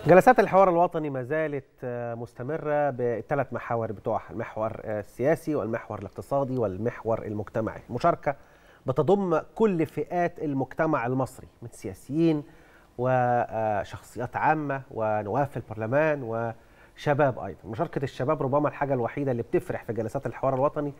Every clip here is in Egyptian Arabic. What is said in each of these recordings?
جلسات الحوار الوطني ما زالت مستمرة بالثلاث محاور بتوعها المحور السياسي والمحور الاقتصادي والمحور المجتمعي المشاركة بتضم كل فئات المجتمع المصري من سياسيين وشخصيات عامة ونواب في البرلمان وشباب أيضا مشاركة الشباب ربما الحاجة الوحيدة اللي بتفرح في جلسات الحوار الوطني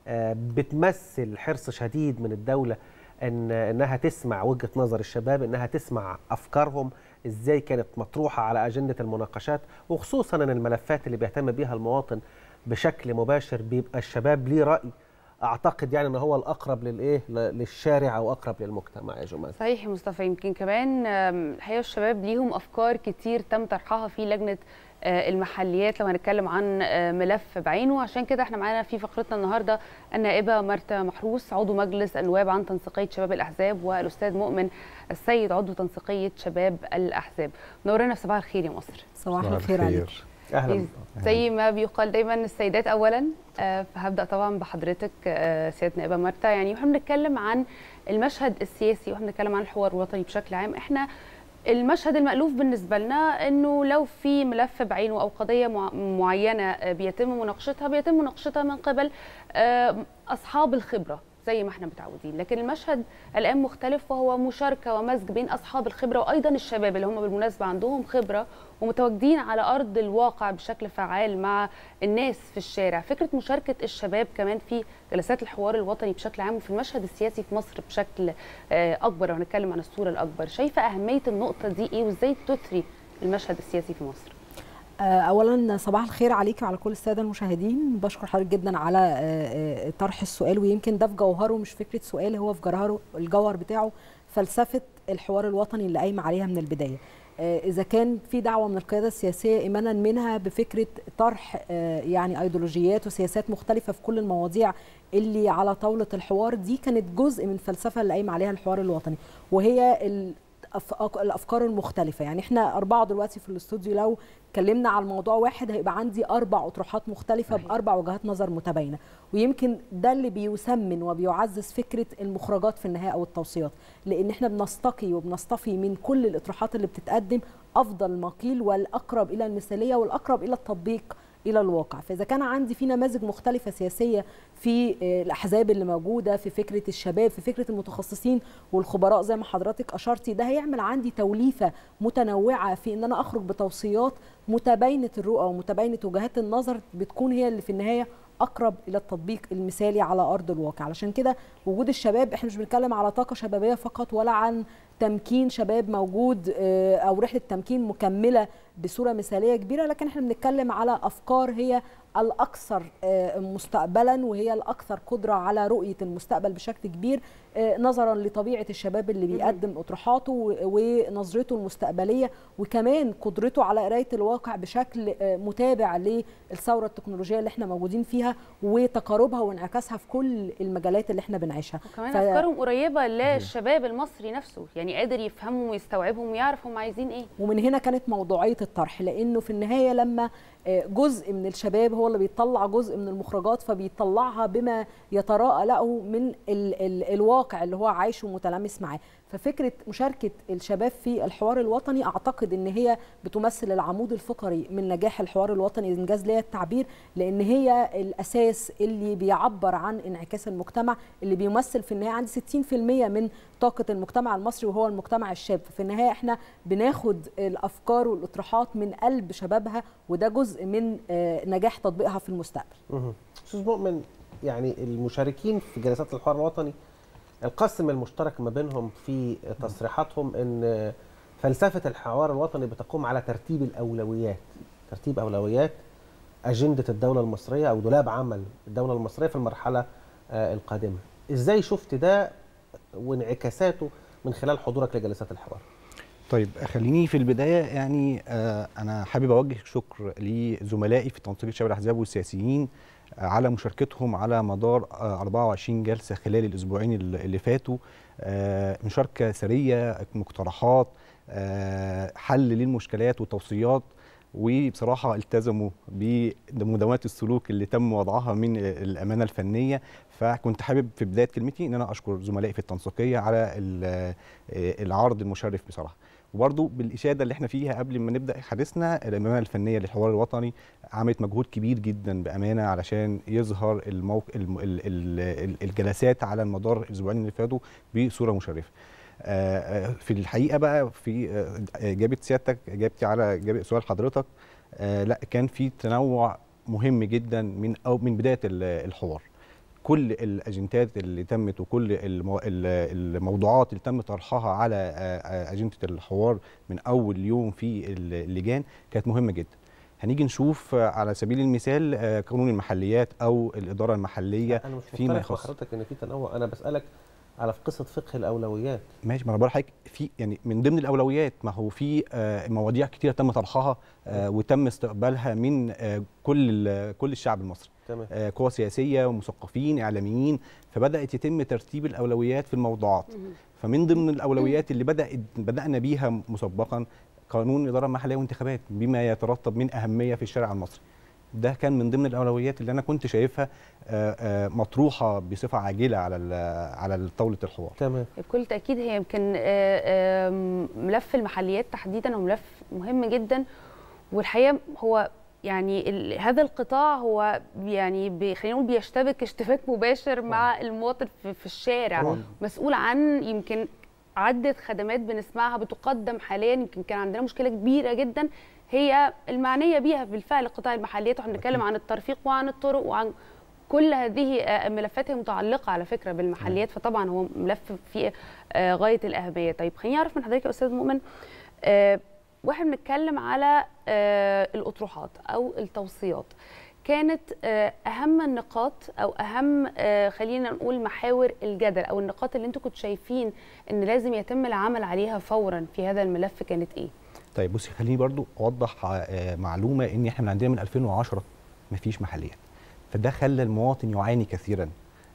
بتمثل حرص شديد من الدولة ان انها تسمع وجهه نظر الشباب انها تسمع افكارهم ازاي كانت مطروحه على اجنده المناقشات وخصوصا ان الملفات اللي بيهتم بيها المواطن بشكل مباشر بيبقى الشباب ليه راي اعتقد يعني ان هو الاقرب للايه للشارع او اقرب للمجتمع يا جماعه صحيح يا مصطفى يمكن كمان الحقيقه الشباب ليهم افكار كتير تم طرحها في لجنه المحليات لو هنتكلم عن ملف بعينه عشان كده احنا معانا في فقرتنا النهارده النائبه مرتا محروس عضو مجلس النواب عن تنسيقيه شباب الاحزاب والاستاذ مؤمن السيد عضو تنسيقيه شباب الاحزاب منورنا في صباح الخير يا مصر صباح الخير عليك اهلا زي ما بيقال دايما السيدات اولا فهبدا طبعا بحضرتك سياده نائبه مرتا يعني واحنا بنتكلم عن المشهد السياسي واحنا بنتكلم عن الحوار الوطني بشكل عام احنا المشهد المألوف بالنسبة لنا أنه لو في ملف بعينه أو قضية معينة بيتم مناقشتها بيتم مناقشتها من قبل أصحاب الخبرة زي ما احنا متعودين لكن المشهد الآن مختلف وهو مشاركة ومزج بين أصحاب الخبرة وأيضا الشباب اللي هم بالمناسبة عندهم خبرة ومتواجدين على أرض الواقع بشكل فعال مع الناس في الشارع فكرة مشاركة الشباب كمان في جلسات الحوار الوطني بشكل عام وفي المشهد السياسي في مصر بشكل أكبر لو هنتكلم عن الصورة الأكبر شايفة أهمية النقطة دي إيه وإزاي تثري المشهد السياسي في مصر اولا صباح الخير عليك وعلى كل الساده المشاهدين بشكر حضرتك جدا على طرح السؤال ويمكن ده في جوهره مش فكره سؤال هو في جوهره الجوهر بتاعه فلسفه الحوار الوطني اللي قايمه عليها من البدايه اذا كان في دعوه من القياده السياسيه ايمانا منها بفكره طرح يعني ايديولوجيات وسياسات مختلفه في كل المواضيع اللي على طاوله الحوار دي كانت جزء من الفلسفه اللي قايمه عليها الحوار الوطني وهي الافكار المختلفه يعني احنا اربعه دلوقتي في الاستوديو لو اتكلمنا على الموضوع واحد هيبقى عندي اربع اطروحات مختلفه باربع وجهات نظر متباينه ويمكن ده اللي بيسمن وبيعزز فكره المخرجات في النهايه او التوصيات لان احنا بنستقي وبنصطفي من كل الاطروحات اللي بتتقدم افضل ما قيل والاقرب الى المثاليه والاقرب الى التطبيق الى الواقع فاذا كان عندي في نماذج مختلفه سياسيه في الاحزاب اللي موجوده في فكره الشباب في فكره المتخصصين والخبراء زي ما حضرتك اشرتي ده هيعمل عندي توليفه متنوعه في ان انا اخرج بتوصيات متباينه الرؤى ومتباينه وجهات النظر بتكون هي اللي في النهايه اقرب الى التطبيق المثالي على ارض الواقع علشان كده وجود الشباب احنا مش بنتكلم على طاقه شبابيه فقط ولا عن تمكين شباب موجود او رحله تمكين مكمله بصوره مثاليه كبيره لكن احنا بنتكلم على افكار هي الاكثر مستقبلا وهي الاكثر قدره على رؤيه المستقبل بشكل كبير نظرا لطبيعه الشباب اللي بيقدم اطروحاته ونظرته المستقبليه وكمان قدرته على قرايه الواقع بشكل متابع للثوره التكنولوجيه اللي احنا موجودين فيها وتقاربها وانعكاسها في كل المجالات اللي احنا بنعيشها وكمان ف... افكارهم قريبه للشباب المصري نفسه يعني قادر يفهمهم ويستوعبهم ويعرف هم عايزين ايه ومن هنا كانت موضوعيه الطرح لانه في النهايه لما جزء من الشباب هو اللي بيطلع جزء من المخرجات فبيطلعها بما يتراءى له من ال ال الواقع اللي هو عايشه ومتلامس معاه ففكره مشاركه الشباب في الحوار الوطني اعتقد ان هي بتمثل العمود الفقري من نجاح الحوار الوطني انجاز ليا التعبير لان هي الاساس اللي بيعبر عن انعكاس المجتمع اللي بيمثل في النهايه عندي 60% من طاقه المجتمع المصري وهو المجتمع الشاب ففي النهايه احنا بناخد الافكار والاطروحات من قلب شبابها وده جزء من نجاح تطبيقها في المستقبل استاذ مؤمن يعني المشاركين في جلسات الحوار الوطني القسم المشترك ما بينهم في تصريحاتهم ان فلسفه الحوار الوطني بتقوم على ترتيب الاولويات ترتيب اولويات اجنده الدوله المصريه او دولاب عمل الدوله المصريه في المرحله القادمه ازاي شفت ده وانعكاساته من خلال حضورك لجلسات الحوار طيب خليني في البدايه يعني آه انا حابب اوجه شكر لزملائي في تنسيق شباب الاحزاب والسياسيين على مشاركتهم على مدار 24 جلسه خلال الاسبوعين اللي فاتوا مشاركه سريه مقترحات حل للمشكلات وتوصيات وبصراحه التزموا بمدونات السلوك اللي تم وضعها من الامانه الفنيه فكنت حابب في بدايه كلمتي ان انا اشكر زملائي في التنسيقيه على العرض المشرف بصراحه وبرضه بالاشاده اللي احنا فيها قبل ما نبدا حديثنا الامانه الفنيه للحوار الوطني عملت مجهود كبير جدا بامانه علشان يظهر الموق... الم... ال... ال... الجلسات على المدار الاسبوعين اللي فاتوا بصوره مشرفه. آه في الحقيقه بقى في اجابه سيادتك اجابتي على إجابة سؤال حضرتك آه لا كان في تنوع مهم جدا من او من بدايه الحوار. كل الاجندات اللي تمت وكل المو... الموضوعات اللي تم طرحها على اجنده الحوار من اول يوم في اللجان كانت مهمه جدا هنيجي نشوف على سبيل المثال قانون المحليات او الاداره المحليه انا مش فيما مختلف مع يخص حضرتك ان في تنوع انا بسالك على في قصه فقه الاولويات ماشي ما انا بقول لحضرتك في يعني من ضمن الاولويات ما هو في آه، مواضيع كتيره تم طرحها آه، وتم استقبالها من آه، كل ال- كل الشعب المصري تمام آه، قوى سياسيه ومثقفين اعلاميين فبدات يتم ترتيب الاولويات في الموضوعات فمن ضمن الاولويات اللي بدات بدانا بيها مسبقا قانون الاداره المحليه والانتخابات بما يترتب من اهميه في الشارع المصري ده كان من ضمن الاولويات اللي انا كنت شايفها آه، آه، مطروحه بصفه عاجله على ال- على طاوله الحوار تمام بكل تاكيد هي يمكن آه، آم، ملف المحليات تحديدا هو ملف مهم جدا والحقيقه هو يعني ال- هذا القطاع هو يعني بي- خلينا نقول بيشتبك اشتباك مباشر مع المواطن في, في الشارع طبعاً. مسؤول عن يمكن عدة خدمات بنسمعها بتقدم حاليا يمكن كان عندنا مشكلة كبيرة جدا هي المعنية بيها بالفعل قطاع المحليات واحنا بنتكلم عن الترفيق وعن الطرق وعن كل هذه آه، ملفات هي متعلقة على فكرة بالمحليات فطبعا هو ملف فيه آه، غاية الأهمية طيب خليني أعرف من حضرتك يا أستاذ مؤمن آه، واحنا بنتكلم على آه، الأطروحات أو التوصيات كانت آه، أهم النقاط أو أهم آه، خلينا نقول محاور الجدل أو النقاط اللي أنتوا كنتوا شايفين إن لازم يتم العمل عليها فورا في هذا الملف كانت إيه؟ طيب بصي خليني برضو اوضح آه، معلومه ان احنا من عندنا من 2010 مفيش محليات فده خلى المواطن يعاني كثيرا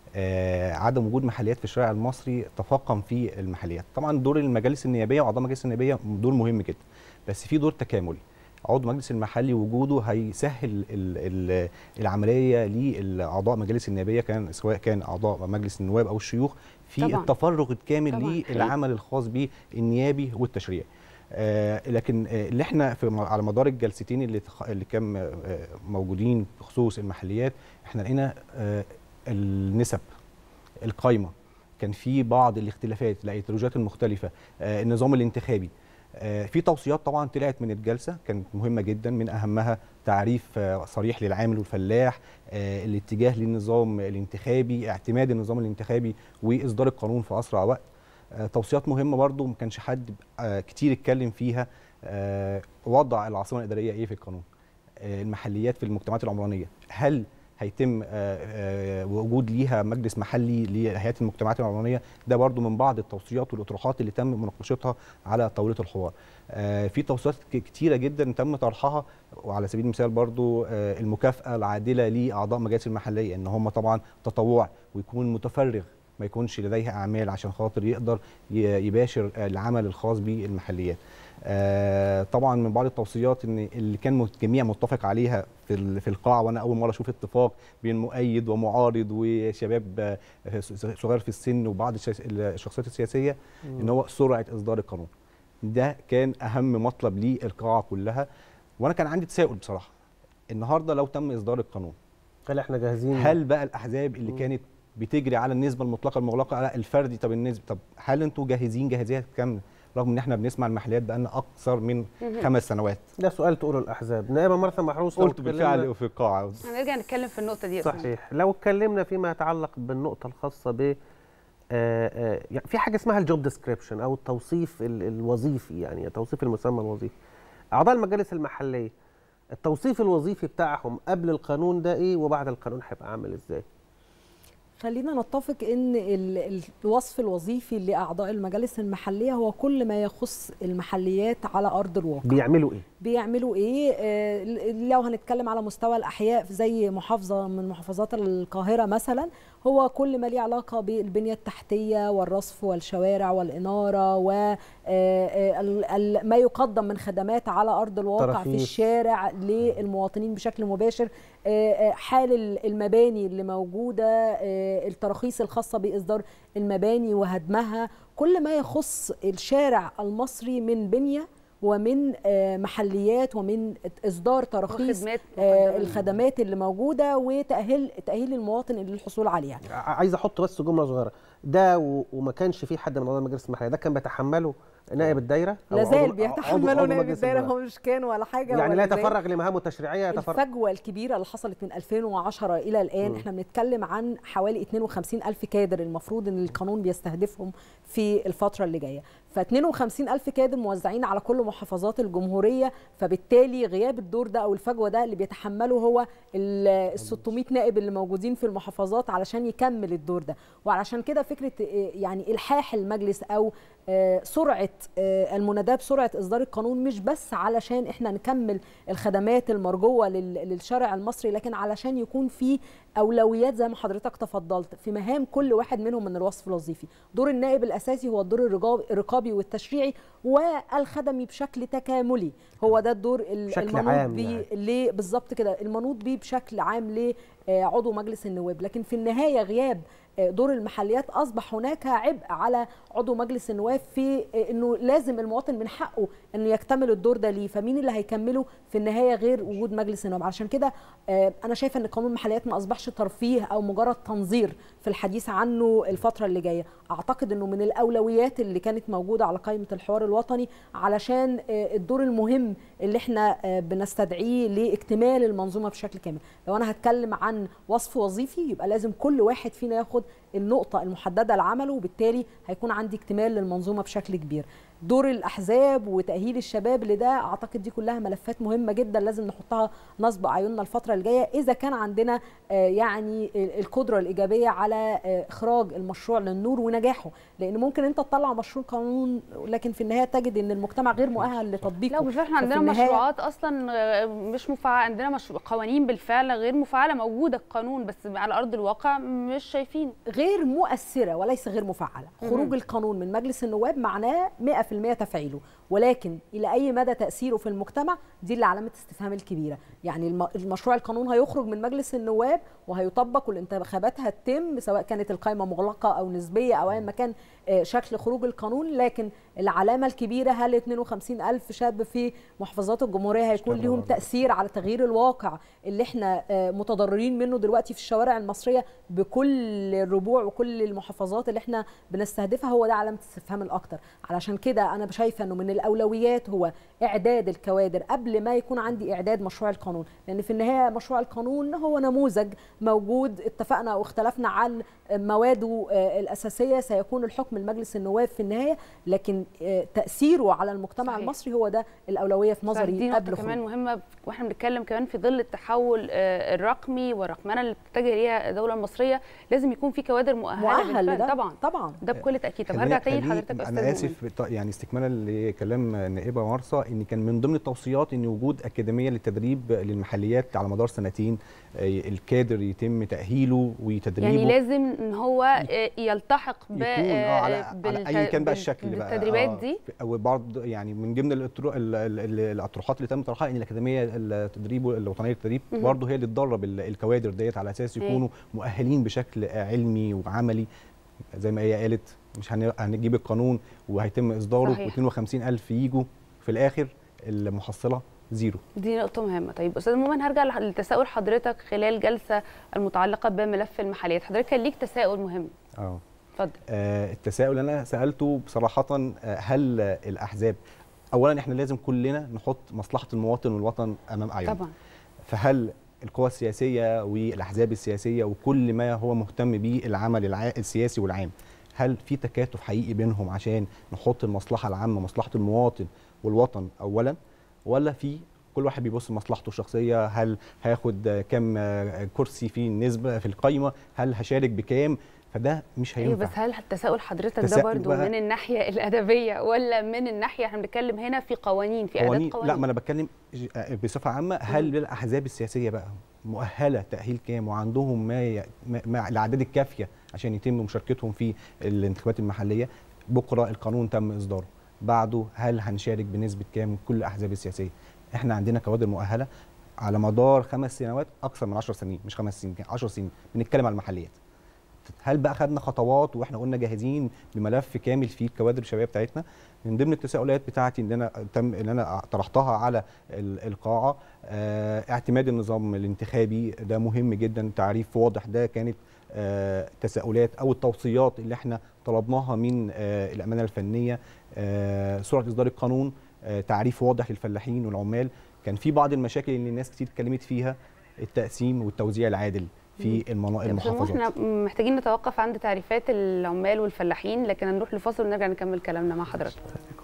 آه، عدم وجود محليات في الشارع المصري تفاقم في المحليات طبعا دور المجالس النيابيه واعضاء المجالس النيابيه دور مهم جدا بس في دور تكاملي عضو مجلس المحلي وجوده هيسهل ال ال العمليه لاعضاء مجالس النيابيه كان سواء كان اعضاء مجلس النواب او الشيوخ في طبعاً. التفرغ الكامل طبعاً. للعمل الخاص بالنيابي والتشريعي آه لكن آه اللي احنا في م- على مدار الجلستين اللي تخ... اللي كان آه موجودين بخصوص المحليات احنا لقينا آه النسب القايمه كان في بعض الاختلافات الايديولوجيات المختلفه آه النظام الانتخابي آه في توصيات طبعا طلعت من الجلسه كانت مهمه جدا من اهمها تعريف آه صريح للعامل والفلاح آه الاتجاه للنظام الانتخابي اعتماد النظام الانتخابي واصدار القانون في اسرع وقت آه، توصيات مهمه برضو ما كانش حد آه، كتير اتكلم فيها آه، وضع العاصمه الاداريه ايه في القانون آه، المحليات في المجتمعات العمرانيه هل هيتم آه، آه، وجود ليها مجلس محلي لهيئات المجتمعات العمرانيه ده برضو من بعض التوصيات والاطروحات اللي تم مناقشتها على طاوله الحوار آه، في توصيات ك- كتيره جدا تم طرحها وعلى سبيل المثال برضو آه، المكافاه العادله لاعضاء مجالس المحليه ان هم طبعا تطوع ويكون متفرغ ما يكونش لديه اعمال عشان خاطر يقدر ي- يباشر العمل الخاص بالمحليات آه، طبعا من بعض التوصيات ان اللي كان الجميع متفق عليها في ال- في القاعه وانا اول مره اشوف اتفاق بين مؤيد ومعارض وشباب آه، صغير في السن وبعض الشاس- الشخصيات السياسيه ان هو سرعه اصدار القانون ده كان اهم مطلب للقاعه كلها وانا كان عندي تساؤل بصراحه النهارده لو تم اصدار القانون هل احنا جاهزين هل بقى الاحزاب اللي مم. كانت بتجري على النسبه المطلقه المغلقه على الفردي طب النسبه طب هل انتوا جاهزين جاهزيه كامله رغم ان احنا بنسمع المحليات بقالنا اكثر من مهم. خمس سنوات ده سؤال تقوله الاحزاب نائبه مرثى محروس لو قلت اتكلمنا- بالفعل في القاعه هنرجع نتكلم في النقطة دي يا أستاذ صحيح لو اتكلمنا فيما يتعلق بالنقطه الخاصه ب آه، آه، يعني في حاجه اسمها الجوب ديسكريبشن او التوصيف ال- الوظيفي يعني توصيف المسمى الوظيفي اعضاء المجالس المحليه التوصيف الوظيفي بتاعهم قبل القانون ده ايه وبعد القانون هيبقى عامل ازاي خلينا نتفق ان ال- الوصف الوظيفي لاعضاء المجالس المحليه هو كل ما يخص المحليات على ارض الواقع بيعملوا ايه بيعملوا ايه آه، لو هنتكلم على مستوى الاحياء زي محافظه من محافظات القاهره مثلا هو كل ما ليه علاقه بالبنيه التحتيه والرصف والشوارع والاناره و آه، ال- ال- ما يقدم من خدمات على ارض الواقع في تراخيص. الشارع للمواطنين بشكل مباشر آه، آه، حال ال- المباني اللي موجوده آه، التراخيص الخاصه باصدار المباني وهدمها كل ما يخص الشارع المصري من بنيه ومن آه، محليات ومن اصدار تراخيص وخدمات آه، مقدمة. الخدمات اللي موجوده وتاهيل تاهيل المواطن للحصول عليها ع- عايز احط بس جمله صغيره ده و- وما كانش في حد من اعضاء مجلس المحليه ده كان بيتحمله نائب الدايره أو لا عضو- زال عضو- بيتحملوا عضو نائب مجلس الدايره النواب. هو مش كان ولا حاجه يعني لا ولا زال. يتفرغ لمهامه التشريعيه يتفرغ الفجوه الكبيره اللي حصلت من 2010 الى الان مم. احنا بنتكلم عن حوالي 52 الف كادر المفروض ان القانون بيستهدفهم في الفتره اللي جايه ف 52 الف كادر موزعين على كل محافظات الجمهوريه فبالتالي غياب الدور ده او الفجوه ده اللي بيتحمله هو ال 600 نائب اللي موجودين في المحافظات علشان يكمل الدور ده وعلشان كده فكره آه، يعني الحاح المجلس او آه، سرعه آه، المناداه بسرعه اصدار القانون مش بس علشان احنا نكمل الخدمات المرجوه لل- للشارع المصري لكن علشان يكون في اولويات زي ما حضرتك تفضلت في مهام كل واحد منهم من الوصف الوظيفي دور النائب الاساسي هو الدور الرقاب- الرقابي والتشريعي والخدمي بشكل تكاملي هو ده الدور ال- بشكل المنوط عام بيه يعني. ليه بالظبط كده المنوط بيه بشكل عام لعضو مجلس النواب لكن في النهايه غياب آه، دور المحليات اصبح هناك عبء على عضو مجلس النواب في آه، انه لازم المواطن من حقه انه يكتمل الدور ده ليه فمين اللي هيكمله في النهايه غير وجود مجلس النواب علشان كده آه، انا شايفه ان قانون المحليات ما اصبحش ترفيه او مجرد تنظير في الحديث عنه الفتره اللي جايه اعتقد انه من الاولويات اللي كانت موجوده على قائمه الحوار الوطني علشان آه، الدور المهم اللي احنا آه، بنستدعيه لاكتمال المنظومه بشكل كامل لو انا هتكلم عن وصف وظيفي يبقى لازم كل واحد فينا ياخد النقطه المحدده لعمله وبالتالي هيكون عندي اكتمال للمنظومه بشكل كبير دور الاحزاب وتاهيل الشباب لده اعتقد دي كلها ملفات مهمه جدا لازم نحطها نصب اعيننا الفتره الجايه اذا كان عندنا آه، يعني ال- القدره الايجابيه على آه، اخراج المشروع للنور ونجاحه لان ممكن انت تطلع مشروع قانون لكن في النهايه تجد ان المجتمع غير مؤهل لتطبيقه لا وبالفعل احنا ففي عندنا النهاية- مشروعات اصلا آه، مش مفعله عندنا مش... قوانين بالفعل غير مفعله موجوده القانون بس على ارض الواقع مش شايفين غير مؤثره وليس غير مفعله خروج القانون من مجلس النواب معناه 100% تفعيله ولكن الى اي مدى تاثيره في المجتمع دي اللي علامه استفهام الكبيره يعني الم- المشروع القانون هيخرج من مجلس النواب وهيطبق والانتخابات هتتم سواء كانت القائمه مغلقه او نسبيه او ايا ما كان آه، شكل خروج القانون لكن العلامه الكبيره هل 52 الف شاب في محافظات الجمهوريه هيكون اشتغلوا ليهم برضه. تاثير على تغيير الواقع اللي احنا آه، متضررين منه دلوقتي في الشوارع المصريه بكل الربوع وكل المحافظات اللي احنا بنستهدفها هو ده علامه استفهام الاكتر علشان كده انا شايفه انه من الاولويات هو اعداد الكوادر قبل ما يكون عندي اعداد مشروع القانون لان في النهايه مشروع القانون هو نموذج موجود اتفقنا او اختلفنا عن مواده آه، الاساسيه سيكون الحكم المجلس النواب في النهايه لكن آه، تاثيره على المجتمع صحيح. المصري هو ده الاولويه في دي نظري نقطة قبل كمان خروجه. مهمة واحنا بنتكلم كمان في ظل التحول آه، الرقمي والرقمنه اللي بتتجه ليها الدولة المصرية لازم يكون في كوادر مؤهلة مؤهل بالفعل. لده طبعا طبعا ده بكل تأكيد طب خليني- هرجع تاني خليني- لحضرتك يا أستاذ انا مؤمن. اسف ط- يعني استكمالا لكلام النائبه مرسى ان كان من ضمن التوصيات ان وجود اكاديميه للتدريب للمحليات على مدار سنتين آه، الكادر يتم تاهيله وتدريبه يعني لازم ان هو آه، يلتحق ب يكون اه على, آه، على بالت- اي كان بقى بال- الشكل بقى بالتدريبات آه، دي وبرضه يعني من ضمن الأطرو- ال- ال- ال- الاطروحات اللي تم طرحها ان الاكاديميه التدريب الوطنيه للتدريب مهم. برضه هي اللي تدرب ال- الكوادر ديت على اساس إيه. يكونوا مؤهلين بشكل علمي وعملي زي ما هي قالت مش هن- هنجيب القانون وهيتم اصداره صحيح. و52 الف يجوا في الاخر المحصله زيرو دي نقطة مهمة طيب أستاذ مؤمن هرجع لح- لتساؤل حضرتك خلال جلسة المتعلقة بملف المحليات حضرتك كان ليك تساؤل مهم اه اتفضل آه، التساؤل اللي انا سالته بصراحه آه، هل آه، الاحزاب اولا احنا لازم كلنا نحط مصلحه المواطن والوطن امام اعيننا طبعا فهل القوى السياسيه والاحزاب السياسيه وكل ما هو مهتم به العمل الع- السياسي والعام هل في تكاتف حقيقي بينهم عشان نحط المصلحه العامه مصلحه المواطن والوطن اولا ولا في كل واحد بيبص لمصلحته الشخصيه هل هاخد كام كرسي في النسبه في القايمه هل هشارك بكام فده مش ايوه هينفع بس هل تساؤل حضرتك ده تساؤل برضو بقى- من الناحيه الادبيه ولا من الناحيه احنا بنتكلم هنا في قوانين في اعداد قوانين قوانين لا ما انا بتكلم ج- بصفه عامه هل الاحزاب السياسيه بقى مؤهله تاهيل كام وعندهم ما, ي... ما... ما الاعداد الكافيه عشان يتم مشاركتهم في الانتخابات المحليه بكره القانون تم اصداره بعده هل هنشارك بنسبه كام كل الاحزاب السياسيه احنا عندنا كوادر مؤهله على مدار خمس سنوات اكثر من 10 سنين مش خمس سنين 10 سنين بنتكلم على المحليات هل بقى خدنا خطوات واحنا قلنا جاهزين بملف كامل فيه الكوادر الشباب بتاعتنا من ضمن التساؤلات بتاعتي اللي انا تم اللي انا طرحتها على ال- القاعه آه، اعتماد النظام الانتخابي ده مهم جدا تعريف واضح ده كانت آه، تساؤلات او التوصيات اللي احنا طلبناها من آه، الامانه الفنيه آه، سرعه اصدار القانون آه، تعريف واضح للفلاحين والعمال كان في بعض المشاكل اللي الناس كتير اتكلمت فيها التقسيم والتوزيع العادل في المناطق طيب سمو، المحافظات احنا محتاجين نتوقف عند تعريفات العمال والفلاحين لكن هنروح لفاصل ونرجع نكمل كلامنا مع حضرتك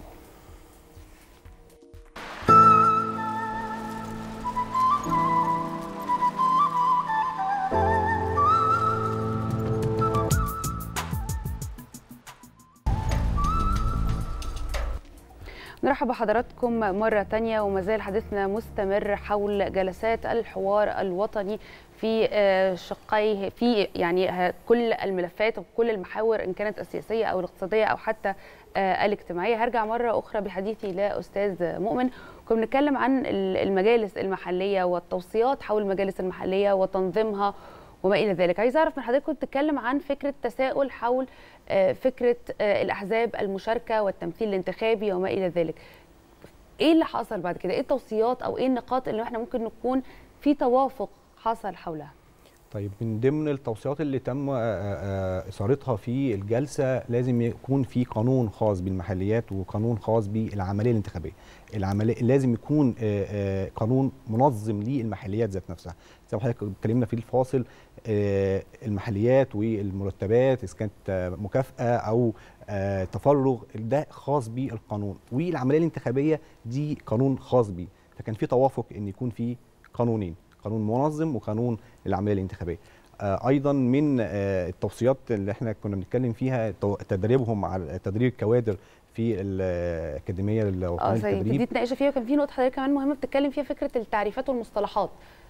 نرحب بحضراتكم مرة تانية وما زال حديثنا مستمر حول جلسات الحوار الوطني في آه، شقيه في يعني ه- كل الملفات وكل المحاور ان كانت السياسيه او الاقتصاديه او حتى آه، الاجتماعيه هرجع مره اخرى بحديثي لاستاذ مؤمن كنا بنتكلم عن ال- المجالس المحليه والتوصيات حول المجالس المحليه وتنظيمها وما الى ذلك عايزه اعرف من حضرتك كنت بتتكلم عن فكره تساؤل حول آه، فكره آه، الاحزاب المشاركه والتمثيل الانتخابي وما الى ذلك ايه اللي حصل بعد كده ايه التوصيات او ايه النقاط اللي احنا ممكن نكون في توافق حصل حولها طيب من ضمن التوصيات اللي تم آه، آه، اثارتها في الجلسه لازم يكون في قانون خاص بالمحليات وقانون خاص بالعمليه الانتخابيه العمليه لازم يكون آه، آه، قانون منظم للمحليات ذات نفسها زي ما حضرتك اتكلمنا في الفاصل آه، المحليات والمرتبات اذا كانت آه، مكافاه او آه، تفرغ ده خاص بالقانون والعمليه الانتخابيه دي قانون خاص بيه فكان في توافق ان يكون في قانونين قانون منظم وقانون للعمليه الانتخابيه آه، ايضا من آه، التوصيات اللي احنا كنا بنتكلم فيها تو- تدريبهم على تدريب الكوادر في الاكاديميه اه الوطنيه زي للتدريب دي تناقش فيها وكان في نقطه حضرتك كمان مهمه بتتكلم فيها فكره التعريفات والمصطلحات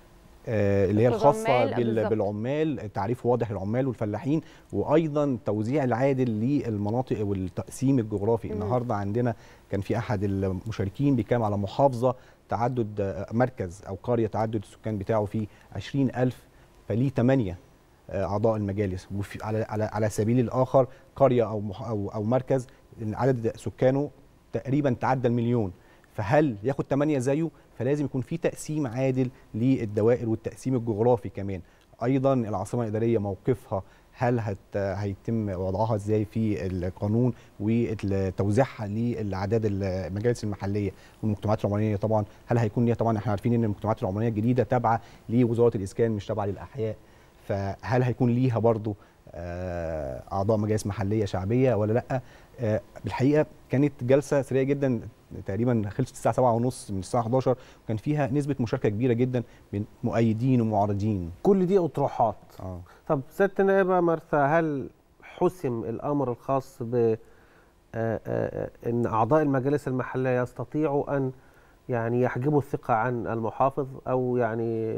آه، اللي هي فكرة الخاصه العمال، بال- بالظبط. بالعمال تعريف واضح للعمال والفلاحين وايضا توزيع العادل للمناطق والتقسيم الجغرافي مم. النهارده عندنا كان في احد المشاركين بيتكلم على محافظه تعدد آه، مركز او قريه تعدد السكان بتاعه فيه 20000 فليه 8 اعضاء المجالس وفي على على على سبيل الاخر قريه او مح- او او مركز عدد سكانه تقريبا تعدى المليون فهل ياخد 8 زيه فلازم يكون في تقسيم عادل للدوائر والتقسيم الجغرافي كمان ايضا العاصمه الاداريه موقفها هل هت هيتم وضعها ازاي في القانون وتوزيعها للاعداد المجالس المحليه والمجتمعات العمرانيه طبعا هل هيكون ليها طبعا احنا عارفين ان المجتمعات العمرانيه الجديده تابعه لوزاره الاسكان مش تابعه للاحياء فهل هيكون ليها برضو آه، اعضاء مجالس محليه شعبيه ولا لا آه، بالحقيقه كانت جلسه سريعه جدا تقريبا خلصت الساعه 7 ونص من الساعه 11 وكان فيها نسبه مشاركه كبيره جدا من مؤيدين ومعارضين كل دي اطروحات اه طب سياده النائبه مرثا هل حسم الامر الخاص ب آه، آه، آه، ان اعضاء المجالس المحليه يستطيعوا ان يعني يحجبوا الثقه عن المحافظ او يعني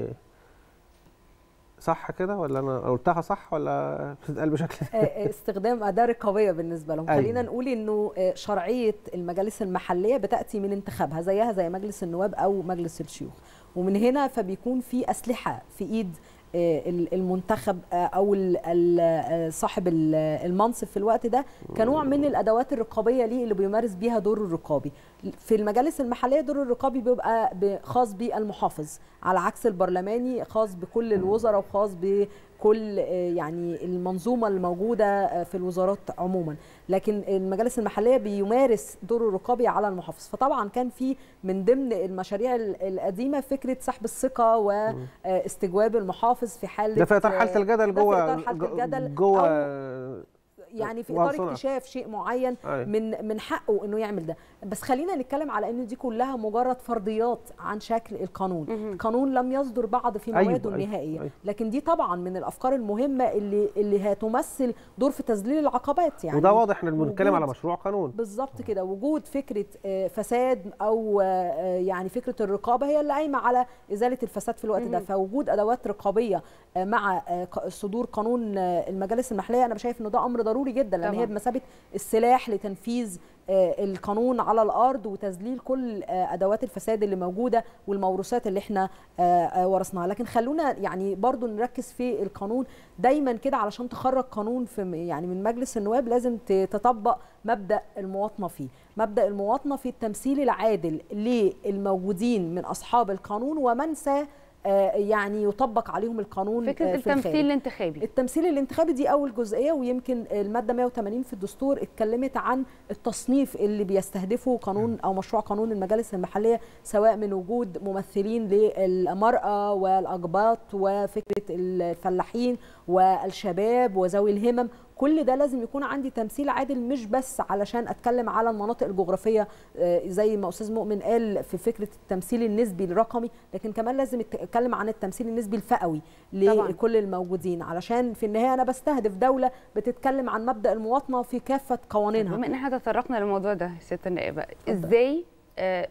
صح كده ولا انا قلتها صح ولا بتتقال بشكل آه، استخدام اداه رقابيه بالنسبه لهم أيوة. خلينا نقول انه آه، شرعيه المجالس المحليه بتاتي من انتخابها زيها زي مجلس النواب او مجلس الشيوخ ومن هنا فبيكون في اسلحه في ايد آه، ال- المنتخب آه، او ال- ال- آه، صاحب ال- المنصب في الوقت ده كنوع من الادوات الرقابيه ليه اللي بيمارس بيها دوره الرقابي في المجالس المحليه دور الرقابي بيبقى ب- خاص بالمحافظ على عكس البرلماني خاص بكل الوزراء وخاص بكل آه، يعني المنظومه الموجوده آه، في الوزارات عموما لكن المجالس المحليه بيمارس دوره الرقابي على المحافظ فطبعا كان في من ضمن المشاريع ال- القديمه فكره سحب الثقه واستجواب المحافظ في حاله ده في اطار حاله الجدل ده في جوه إطار حالة الجدل جوه أو يعني في اطار وصنع. اكتشاف شيء معين أيوة. من من حقه انه يعمل ده بس خلينا نتكلم على ان دي كلها مجرد فرضيات عن شكل القانون مهم. القانون لم يصدر بعد في أيوة، مواده أيوة، النهائيه أيوة. لكن دي طبعا من الافكار المهمه اللي اللي هتمثل دور في تذليل العقبات يعني وده واضح ان بنتكلم وجود- على مشروع قانون بالظبط كده وجود فكره آه، فساد او آه، يعني فكره الرقابه هي اللي قايمه على ازاله الفساد في الوقت ده مهم. فوجود ادوات رقابيه آه، مع آه، ق- صدور قانون آه، المجالس المحليه انا شايف انه ده امر ضروري جدا لان طبعاً. هي بمثابه السلاح لتنفيذ آه، القانون على الارض وتذليل كل آه، ادوات الفساد اللي موجوده والموروثات اللي احنا آه، آه، ورثناها لكن خلونا يعني برضو نركز في القانون دايما كده علشان تخرج قانون في م- يعني من مجلس النواب لازم ت- تطبق مبدا المواطنه فيه مبدا المواطنه في التمثيل العادل للموجودين من اصحاب القانون ومن سا آه، يعني يطبق عليهم القانون فكره آه، في التمثيل الخارج. الانتخابي التمثيل الانتخابي دي اول جزئيه ويمكن الماده 180 في الدستور اتكلمت عن التصنيف اللي بيستهدفه قانون او مشروع قانون المجالس المحليه سواء من وجود ممثلين للمراه والاقباط وفكره الفلاحين والشباب وذوي الهمم كل ده لازم يكون عندي تمثيل عادل مش بس علشان اتكلم على المناطق الجغرافيه آه، زي ما استاذ مؤمن قال في فكره التمثيل النسبي الرقمي لكن كمان لازم اتكلم عن التمثيل النسبي الفئوي طبعاً. لكل الموجودين علشان في النهايه انا بستهدف دوله بتتكلم عن مبدا المواطنه في كافه قوانينها بما ان احنا تطرقنا للموضوع ده يا ست النائبه ازاي آه،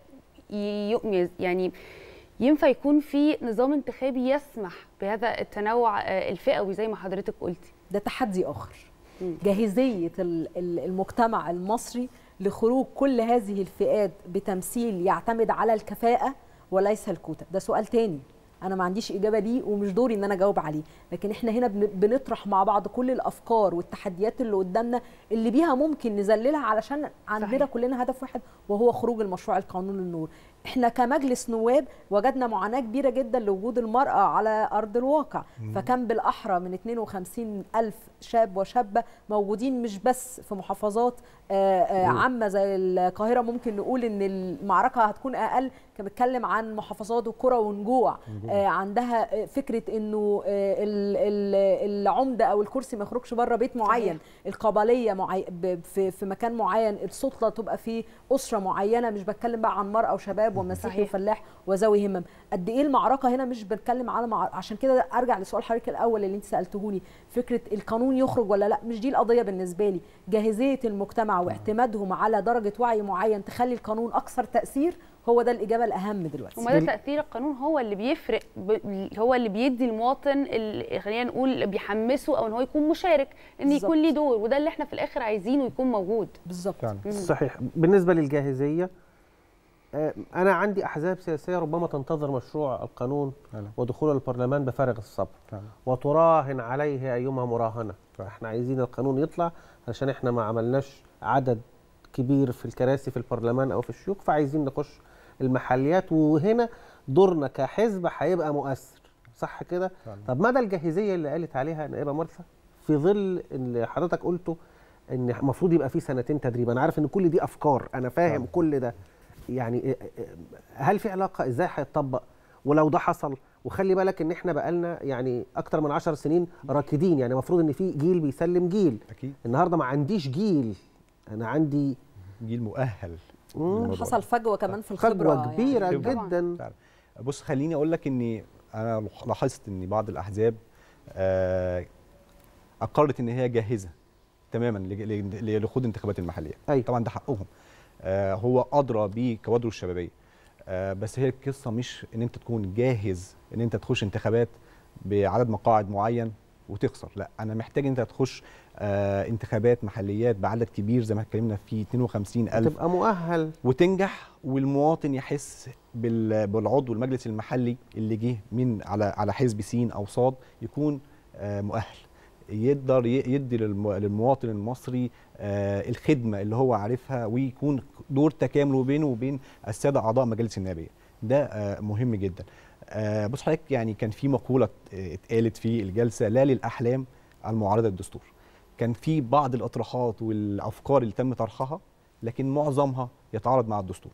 ي- يعني ينفع يكون في نظام انتخابي يسمح بهذا التنوع آه، الفئوي زي ما حضرتك قلتي ده تحدي اخر مم. جاهزيه ال- ال- المجتمع المصري لخروج كل هذه الفئات بتمثيل يعتمد على الكفاءه وليس الكوتا ده سؤال تاني انا ما عنديش اجابه ليه ومش دوري ان انا اجاوب عليه لكن احنا هنا بن- بنطرح مع بعض كل الافكار والتحديات اللي قدامنا اللي بيها ممكن نذللها علشان عندنا صحيح. كلنا هدف واحد وهو خروج المشروع القانون النور احنا كمجلس نواب وجدنا معاناه كبيره جدا لوجود المراه على ارض الواقع فكان بالاحرى من 52 الف شاب وشابه موجودين مش بس في محافظات آه، آه، عامه زي القاهره ممكن نقول ان المعركه هتكون اقل كان بيتكلم عن محافظات وقرى ونجوع آه، عندها آه، فكره انه آه، ال- ال- العمده او الكرسي ما يخرجش بره بيت معين القبليه معي... ب- في في مكان معين السلطه تبقى في اسره معينه مش بتكلم بقى عن مراه وشباب ومسيحي صحيح. وفلاح وذوي همم قد ايه المعركه هنا مش بنتكلم على مع... عشان كده ارجع لسؤال حضرتك الاول اللي انت سالتهوني فكره القانون يخرج ولا لا مش دي القضيه بالنسبه لي جاهزيه المجتمع واعتمادهم على درجه وعي معين تخلي القانون اكثر تاثير هو ده الاجابه الاهم دلوقتي ومدى تاثير القانون هو اللي بيفرق ب... هو اللي بيدي المواطن اللي خلينا نقول بيحمسه او ان هو يكون مشارك ان بالظبط. يكون ليه دور وده اللي احنا في الاخر عايزينه يكون موجود بالظبط فعلا صحيح بالنسبه للجاهزيه آه، انا عندي احزاب سياسيه ربما تنتظر مشروع القانون فعلا. ودخول البرلمان بفارغ الصبر فعلا. وتراهن عليه ايما مراهنه فاحنا عايزين القانون يطلع علشان احنا ما عملناش عدد كبير في الكراسي في البرلمان او في الشيوخ فعايزين نخش المحليات وهنا دورنا كحزب هيبقى مؤثر صح كده فعلا. طب مدى الجاهزيه اللي قالت عليها نائبه مرثى في ظل اللي حضرتك قلته ان المفروض يبقى في سنتين تدريب انا عارف ان كل دي افكار انا فاهم فعلا. كل ده يعني إيه- إيه- هل في علاقه ازاي هيتطبق ولو ده حصل وخلي بالك ان احنا بقالنا يعني اكتر من عشر سنين راكدين يعني المفروض ان في جيل بيسلم جيل اكيد النهارده ما عنديش جيل انا عندي جيل مؤهل مم، للموضوع حصل فجوه كمان في الخبره فجوه كبيره يعني. طبعاً. جدا فعلا. بص خليني اقول لك اني انا لاحظت ان بعض الاحزاب آه، اقرت ان هي جاهزه تماما لج- ل- لخوض انتخابات المحليه أيوة. طبعا ده حقهم آه، هو ادرى بكوادره الشبابيه آه، بس هي القصه مش ان انت تكون جاهز ان انت تخش انتخابات بعدد مقاعد معين وتخسر لا انا محتاج ان انت تخش آه، انتخابات محليات بعدد كبير زي ما اتكلمنا في 52000 تبقى مؤهل وتنجح والمواطن يحس بال- بالعضو المجلس المحلي اللي جه من على على حزب سين او صاد يكون آه، مؤهل يقدر ي- يدي للم- للمواطن المصري آه، الخدمه اللي هو عارفها ويكون دور تكامل بينه وبين الساده اعضاء مجالس النيابيه ده آه، مهم جدا آه، بص حضرتك يعني كان في مقوله آه، اتقالت في الجلسه لا للاحلام المعارضه للدستور كان في بعض الاطروحات والافكار اللي تم طرحها لكن معظمها يتعارض مع الدستور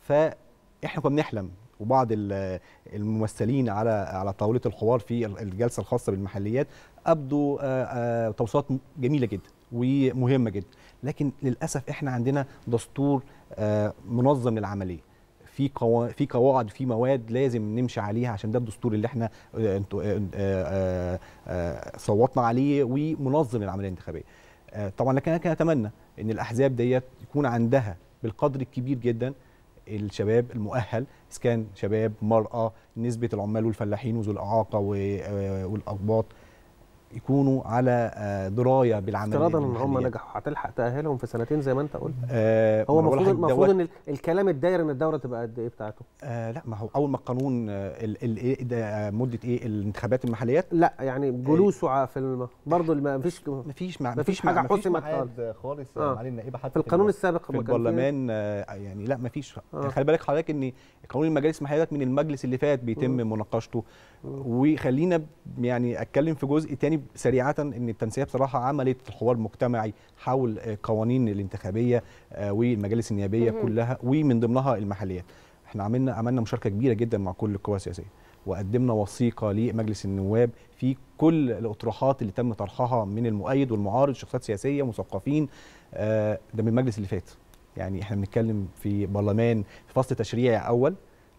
فاحنا كنا بنحلم وبعض ال- الممثلين على على طاوله الحوار في ال- الجلسه الخاصه بالمحليات ابدوا آه، آه، توصيات جميله جدا ومهمه جدا لكن للاسف احنا عندنا دستور آه، منظم للعمليه في قوا... في قواعد في مواد لازم نمشي عليها عشان ده الدستور اللي احنا آه، انتوا آه، آه، آه، صوتنا عليه ومنظم للعمليه الانتخابيه آه، طبعا لكن انا كان اتمنى ان الاحزاب ديت يكون عندها بالقدر الكبير جدا الشباب المؤهل اذا كان شباب مراه نسبه العمال والفلاحين وذو الاعاقه و- آه، والاقباط يكونوا على آه، درايه بالعمليه افتراضا ان هم المحلية. نجحوا هتلحق تاهلهم في سنتين زي ما انت قلت آه هو ما أنا بقول المفروض لحضرتك المفروض دوت- ان ال- الكلام الداير ان الدوره تبقى قد ايه بتاعته آه لا ما هو اول ما القانون آه، ال ال إيه ده آه، مده ايه الانتخابات المحليات لا يعني جلوسه ع- في الم... برضه ما فيش مفيش مع مفيش مفيش مع- حاجة مفيش حسمت ميعاد خالص آه. يا معالي النائبه حتى في القانون السابق في ما كان فيه- البرلمان آه، يعني لا مفيش آه. يعني خلي بالك حضرتك ان قانون المجالس المحليات من المجلس اللي فات بيتم مناقشته وخلينا ب- يعني اتكلم في جزء تاني سريعه ان التنسيق بصراحه عملت حوار مجتمعي حول آه، قوانين الانتخابيه آه، والمجالس النيابيه مهم. كلها ومن ضمنها المحليات احنا عملنا عملنا مشاركه كبيره جدا مع كل القوى السياسيه وقدمنا وثيقه لمجلس النواب في كل الاطروحات اللي تم طرحها من المؤيد والمعارض شخصيات سياسيه مثقفين آه، ده من المجلس اللي فات يعني احنا بنتكلم في برلمان في فصل تشريعي اول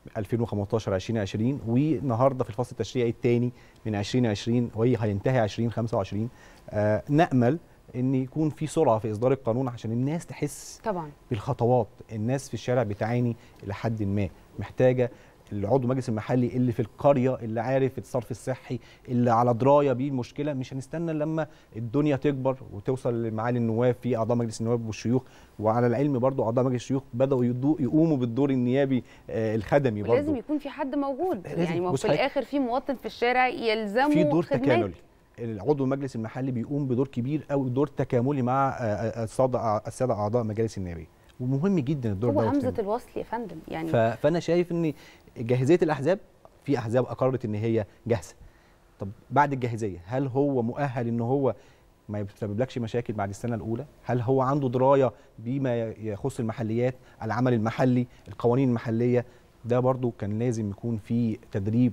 2015 2020 والنهارده في الفصل التشريعي الثاني من 2020 وهي هينتهي 2025 آه نامل ان يكون في سرعه في اصدار القانون عشان الناس تحس طبعا بالخطوات الناس في الشارع بتعاني الى حد ما محتاجه العضو المجلس المحلي اللي في القريه اللي عارف الصرف الصحي اللي على درايه بيه المشكله مش هنستنى لما الدنيا تكبر وتوصل لمعالي النواب في اعضاء مجلس النواب والشيوخ وعلى العلم برضو اعضاء مجلس الشيوخ بداوا يدو يقوموا بالدور النيابي آه الخدمي ولازم برضو يكون في حد موجود لازم. يعني ما هو بص في حضرتك- الاخر في مواطن في الشارع يلزمه في دور خدمات. تكاملي العضو المجلس المحلي بيقوم بدور كبير قوي دور تكاملي مع آه، آه، الساده الساده اعضاء مجالس النيابيه ومهم جدا الدور هو ده همزه الوصل يا فندم يعني ف- فانا شايف ان جاهزيه الاحزاب في احزاب اقرت ان هي جاهزه طب بعد الجاهزيه هل هو مؤهل ان هو ما يسببلكش مشاكل بعد السنه الاولى هل هو عنده درايه بما يخص المحليات العمل المحلي القوانين المحليه ده برضو كان لازم يكون في تدريب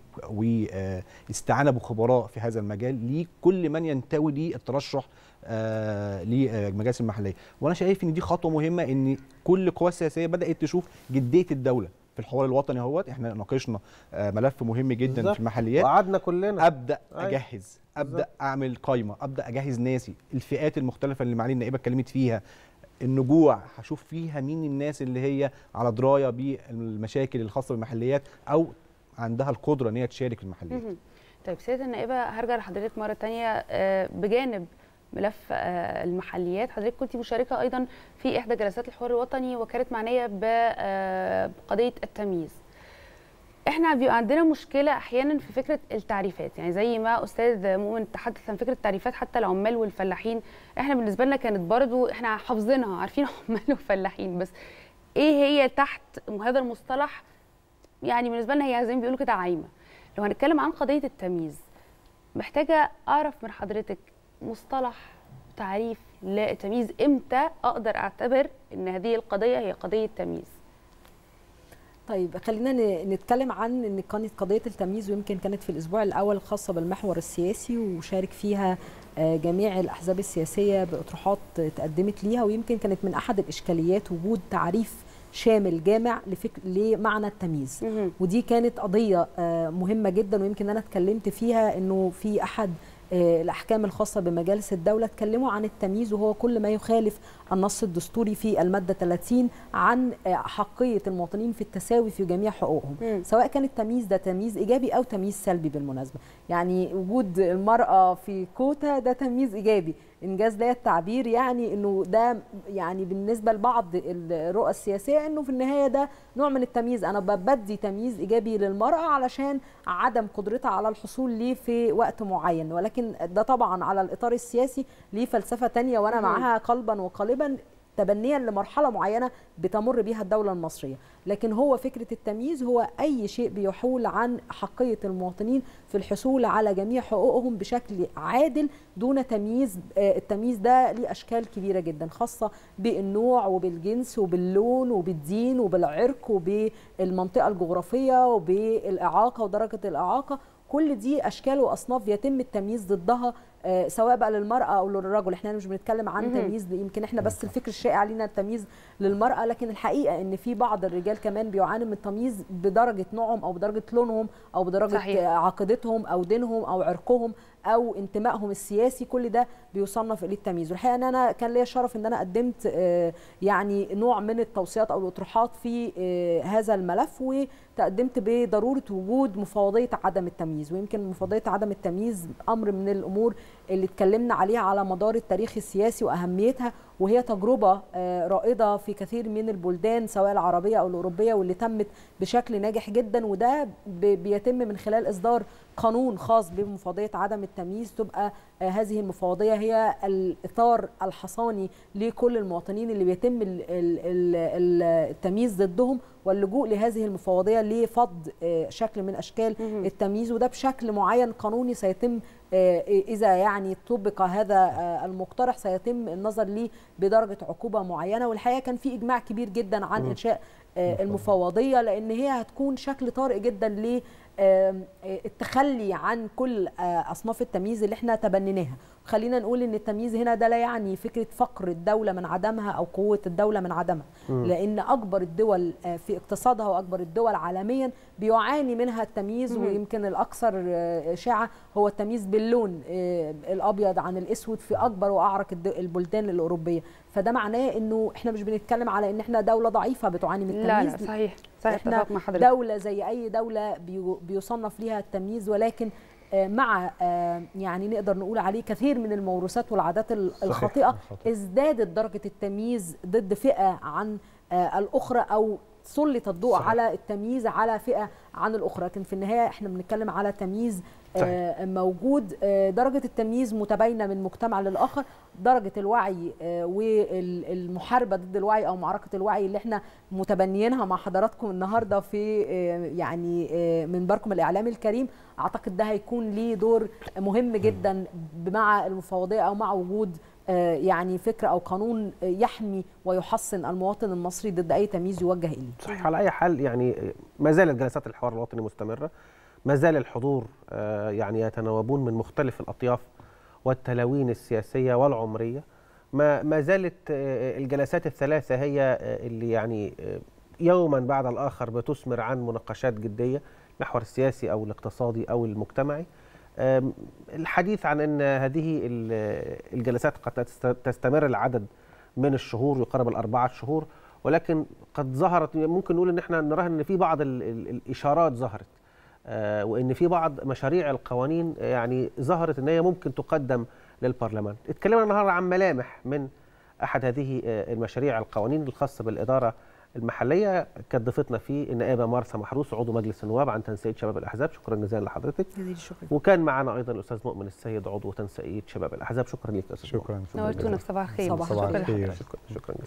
واستعانه بخبراء في هذا المجال لكل من ينتوي للترشح آه، للمجالس المحليه وانا شايف ان دي خطوه مهمه ان كل القوى السياسيه بدات تشوف جديه الدوله في الحوار الوطني اهوت احنا ناقشنا آه، ملف مهم جدا بالظبط. في المحليات وقعدنا كلنا ابدا أيوة. اجهز ابدا بالظبط. اعمل قائمه ابدا اجهز ناسي الفئات المختلفه اللي معالي النائبه اتكلمت فيها النجوع هشوف فيها مين الناس اللي هي على درايه بالمشاكل الخاصه بالمحليات او عندها القدره ان هي تشارك في المحليات مهم. طيب سيدة النائبة هرجع لحضرتك مرة تانية آه، بجانب ملف آه، المحليات حضرتك كنت مشاركة أيضا في إحدى جلسات الحوار الوطني وكانت معنية ب- آه، بقضية التمييز احنا بيبقى عندنا مشكله احيانا في فكره التعريفات يعني زي ما استاذ مؤمن تحدث عن فكره التعريفات حتى العمال والفلاحين احنا بالنسبه لنا كانت برضو احنا حافظينها عارفين عمال وفلاحين بس ايه هي تحت هذا المصطلح يعني بالنسبه لنا هي زي ما بيقولوا كده عايمه لو هنتكلم عن قضيه التمييز محتاجه اعرف من حضرتك مصطلح تعريف للتمييز امتى اقدر اعتبر ان هذه القضيه هي قضيه تمييز طيب خلينا ن- نتكلم عن ان كانت قضيه التمييز ويمكن كانت في الاسبوع الاول الخاصه بالمحور السياسي وشارك فيها آه، جميع الاحزاب السياسيه باطروحات تقدمت ليها ويمكن كانت من احد الاشكاليات وجود تعريف شامل جامع لفك... لمعنى التمييز مهم. ودي كانت قضيه آه، مهمه جدا ويمكن انا اتكلمت فيها انه في احد آه، الاحكام الخاصه بمجالس الدوله اتكلموا عن التمييز وهو كل ما يخالف النص الدستوري في الماده 30 عن آه، حقيه المواطنين في التساوي في جميع حقوقهم مم. سواء كان التمييز ده تمييز ايجابي او تمييز سلبي بالمناسبه يعني وجود المراه في كوتا ده تمييز ايجابي انجاز لا التعبير يعني انه ده يعني بالنسبه لبعض الرؤى السياسيه انه في النهايه ده نوع من التمييز انا ب- بدي تمييز ايجابي للمراه علشان عدم قدرتها على الحصول ليه في وقت معين ولكن ده طبعا على الاطار السياسي ليه فلسفه تانية وانا مهم. معاها قلبا وقالبا تبنيا لمرحله معينه بتمر بها الدوله المصريه لكن هو فكره التمييز هو اي شيء بيحول عن حقيه المواطنين في الحصول على جميع حقوقهم بشكل عادل دون تمييز آه، التمييز ده ليه اشكال كبيره جدا خاصه بالنوع وبالجنس وباللون وبالدين وبالعرق وبالمنطقه الجغرافيه وبالاعاقه ودرجه الاعاقه كل دي اشكال واصناف يتم التمييز ضدها آه، سواء بقى للمراه او للرجل احنا مش بنتكلم عن مهم. تمييز يمكن احنا بس الفكر الشائع علينا التمييز للمراه لكن الحقيقه ان في بعض الرجال كمان بيعانوا من التمييز بدرجه نوعهم او بدرجه لونهم او بدرجه صحيح. آه، عقيدتهم او دينهم او عرقهم او انتمائهم السياسي كل ده بيصنف اليه التمييز والحقيقه ان انا كان ليا الشرف ان انا قدمت آه، يعني نوع من التوصيات او الاطروحات في آه، هذا الملف وتقدمت بضروره وجود مفوضيه عدم التمييز ويمكن مفوضيه عدم التمييز امر من الامور اللي اتكلمنا عليها على مدار التاريخ السياسي واهميتها وهي تجربه آه، رائده في كثير من البلدان سواء العربيه او الاوروبيه واللي تمت بشكل ناجح جدا وده ب- بيتم من خلال اصدار قانون خاص بمفوضيه عدم التمييز تبقى آه، هذه المفوضيه هي الاطار الحصاني لكل المواطنين اللي بيتم ال- ال- ال- ال- التمييز ضدهم واللجوء لهذه المفوضيه لفض آه، شكل من اشكال مهم. التمييز وده بشكل معين قانوني سيتم آه، اذا يعني طبق هذا آه، المقترح سيتم النظر ليه بدرجه عقوبه معينه والحقيقه كان في اجماع كبير جدا عن مم. انشاء آه، المفوضيه لان هي هتكون شكل طارئ جدا ل آم، آه، التخلي عن كل آه، اصناف التمييز اللي احنا تبنيناها خلينا نقول ان التمييز هنا ده لا يعني فكره فقر الدوله من عدمها او قوه الدوله من عدمها مم. لان اكبر الدول آه، في اقتصادها واكبر الدول عالميا بيعاني منها التمييز مهم. ويمكن الاكثر آه، اشاعه هو التمييز باللون آه، الابيض عن الاسود في اكبر واعرق الد- البلدان الاوروبيه فده معناه انه احنا مش بنتكلم على ان احنا دوله ضعيفه بتعاني من لا التمييز لا صحيح صحيح احنا اتفق مع حضرتك دولة زي أي دولة بيو- بيصنف ليها التمييز ولكن آه، مع آه، يعني نقدر نقول عليه كثير من الموروثات والعادات ال- صحيح، الخاطئة الخاطئة. ازدادت درجة التمييز ضد فئة عن آه، الأخرى أو سلط الضوء صحيح. على التمييز على فئة عن الأخرى لكن في النهاية احنا بنتكلم على تمييز آه، موجود آه، درجة التمييز متباينة من مجتمع للآخر درجة الوعي آه، والمحاربة ضد الوعي أو معركة الوعي اللي احنا متبنيينها مع حضراتكم النهاردة في آه، يعني آه، منبركم الإعلامي الكريم أعتقد ده هيكون ليه دور مهم جدا مع المفوضية أو مع وجود آه، يعني فكرة أو قانون آه، يحمي ويحصن المواطن المصري ضد أي تمييز يوجه إليه صحيح على اي حال يعني ما زالت جلسات الحوار الوطني مستمره ما زال الحضور آه، يعني يتناوبون من مختلف الاطياف والتلاوين السياسيه والعمريه ما ما زالت آه، الجلسات الثلاثه هي آه، اللي يعني آه، يوما بعد الاخر بتثمر عن مناقشات جديه المحور السياسي او الاقتصادي او المجتمعي آم، الحديث عن ان هذه ال- الجلسات قد تست- تستمر لعدد من الشهور يقارب الاربعه شهور ولكن قد ظهرت ممكن نقول ان احنا نراهن ان في بعض ال ال الاشارات ظهرت آه، وان في بعض مشاريع القوانين آه، يعني ظهرت ان هي ممكن تقدم للبرلمان اتكلمنا النهارده عن ملامح من احد هذه آه، المشاريع القوانين الخاصه بالاداره المحليه كانت ضيفتنا فيه النائبه مارسا محروس عضو مجلس النواب عن تنسيق شباب الاحزاب شكرا جزيلا لحضرتك وكان معنا ايضا الاستاذ مؤمن السيد عضو تنسيق شباب الاحزاب شكرا لك يا استاذ مؤمن. شكرا نورتونا في صباح الخير صباح شكرا الخير. لحضرتك شكرا شكرا جزيلا